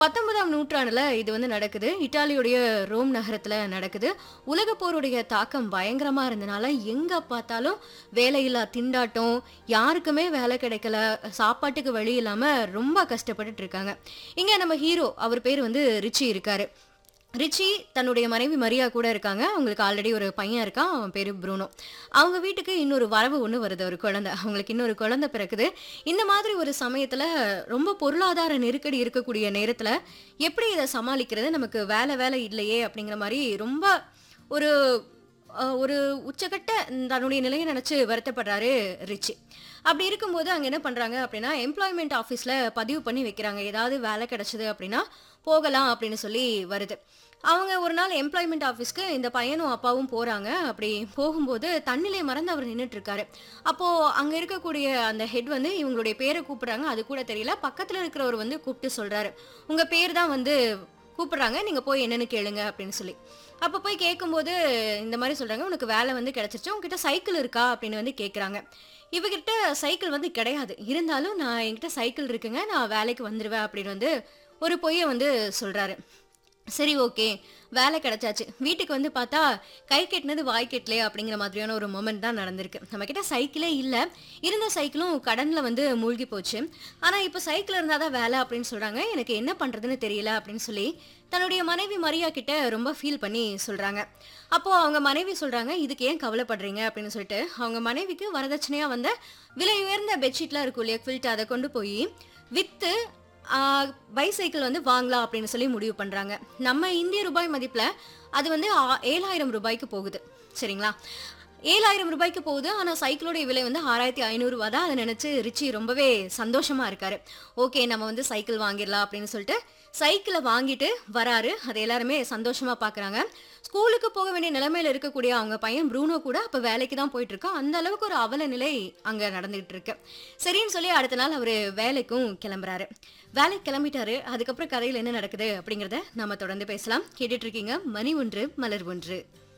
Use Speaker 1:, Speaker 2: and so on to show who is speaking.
Speaker 1: பத்தொன்பதாம் நூற்றாண்டுல இது வந்து நடக்குது இத்தாலியுடைய ரோம் நகரத்துல நடக்குது உலகப் போருடைய தாக்கம் பயங்கரமா இருந்தனால எங்க பார்த்தாலும் வேலையில்லா திண்டாட்டம் யாருக்குமே வேலை கிடைக்கல சாப்பாட்டுக்கு வழி இல்லாம ரொம்ப கஷ்டப்பட்டுட்டு இருக்காங்க இங்க நம்ம ஹீரோ அவர் பேர் வந்து ரிச்சி இருக்காரு ரிச்சி தன்னுடைய மனைவி மரியா கூட இருக்காங்க அவங்களுக்கு ஆல்ரெடி ஒரு பையன் இருக்கான் அவன் பேரு ப்ரூனோ அவங்க வீட்டுக்கு இன்னொரு வரவு ஒன்று வருது ஒரு குழந்தை அவங்களுக்கு இன்னொரு குழந்தை பிறக்குது இந்த மாதிரி ஒரு சமயத்துல ரொம்ப பொருளாதார நெருக்கடி இருக்கக்கூடிய நேரத்துல எப்படி இதை சமாளிக்கிறது நமக்கு வேலை வேலை இல்லையே அப்படிங்கிற மாதிரி ரொம்ப ஒரு அஹ், ஒரு உச்சகட்ட தன்னுடைய நிலையை நினைச்சு வருத்தப்படுறாரு ரிச்சி அப்படி இருக்கும்போது அங்க என்ன பண்றாங்க அப்படின்னா எம்ப்ளாய்மெண்ட் ஆஃபீஸ்ல பதிவு பண்ணி வைக்கிறாங்க ஏதாவது வேலை கிடைச்சது அப்படின்னா போகலாம் அப்படின்னு சொல்லி வருது அவங்க ஒரு நாள் எம்ப்ளாய்மெண்ட் ஆஃபீஸ்க்கு இந்த பையனும் அப்பாவும் போறாங்க அப்படி போகும்போது தண்ணிலே மறந்து அவர் நின்றுட்டு இருக்காரு அப்போ அங்க இருக்கக்கூடிய அந்த ஹெட் வந்து இவங்களுடைய பேரை கூப்பிடுறாங்க அது கூட தெரியல பக்கத்துல இருக்கிறவர் வந்து கூப்பிட்டு சொல்றாரு உங்க பேர் தான் வந்து கூப்பிடுறாங்க நீங்க போய் என்னன்னு கேளுங்க அப்படின்னு சொல்லி அப்போ போய் கேட்கும்போது இந்த மாதிரி சொல்றாங்க உனக்கு வேலை வந்து கிடைச்சிருச்சு உங்ககிட்ட சைக்கிள் இருக்கா அப்படின்னு வந்து கேட்குறாங்க இவகிட்ட சைக்கிள் வந்து கிடையாது இருந்தாலும் நான் என்கிட்ட சைக்கிள் இருக்குங்க நான் வேலைக்கு வந்துடுவேன் அப்படின்னு வந்து ஒரு பொய்யை வந்து சொல்றாரு சரி ஓகே வேலை கிடைச்சாச்சு வீட்டுக்கு வந்து பார்த்தா கை கெட்டினது வாய் கெட்டலையே அப்படிங்கிற மாதிரியான ஒரு மொமெண்ட் தான் நடந்திருக்கு நம்ம கிட்ட சைக்கிளே இல்லை இருந்த சைக்கிளும் கடன்ல வந்து மூழ்கி போச்சு ஆனா இப்போ சைக்கிள் இருந்தால் தான் வேலை அப்படின்னு சொல்றாங்க எனக்கு என்ன பண்றதுன்னு தெரியல அப்படின்னு சொல்லி தன்னுடைய மனைவி மரியா கிட்ட ரொம்ப ஃபீல் பண்ணி சொல்றாங்க அப்போ அவங்க மனைவி சொல்றாங்க இதுக்கு ஏன் கவலைப்படுறீங்க அப்படின்னு சொல்லிட்டு அவங்க மனைவிக்கு வரதட்சணையா வந்த விலை உயர்ந்த பெட்ஷீட்லாம் இருக்கும் இல்லையா குவில்ட் அதை கொண்டு போய் வித்து பைசைக்கிள் வந்து வாங்கலாம் அப்படின்னு சொல்லி முடிவு பண்றாங்க நம்ம இந்திய ரூபாய் மதிப்புல அது வந்து ஆ- ஏழாயிரம் ரூபாய்க்கு போகுது சரிங்களா ஏழாயிரம் ரூபாய்க்கு போகுது ஆனால் சைக்கிளோடைய விலை வந்து ஆறாயிரத்தி ஐநூறுரூவா தான் அதை நினச்சி ரிச்சி ரொம்பவே சந்தோஷமா இருக்காரு ஓகே நம்ம வந்து சைக்கிள் வாங்கிடலாம் அப்படின்னு சொல்லிட்டு சைக்கிளை வாங்கிட்டு வராரு அதை எல்லாருமே சந்தோஷமா பார்க்குறாங்க ஸ்கூலுக்கு போக வேண்டிய நிலைமையில இருக்கக்கூடிய அவங்க பையன் ப்ரூனோ கூட அப்போ வேலைக்கு தான் போயிட்டு இருக்கான் அந்த அளவுக்கு ஒரு அவல நிலை அங்கே நடந்துகிட்டு இருக்கு சரின்னு சொல்லி அடுத்த நாள் அவர் வேலைக்கும் கிளம்புறாரு வேலைக்கு கிளம்பிட்டாரு அதுக்கப்புறம் கதையில் என்ன நடக்குது அப்படிங்கிறத நம்ம தொடர்ந்து பேசலாம் கேட்டுட்டு இருக்கீங்க மணி ஒன்று மலர் ஒன்று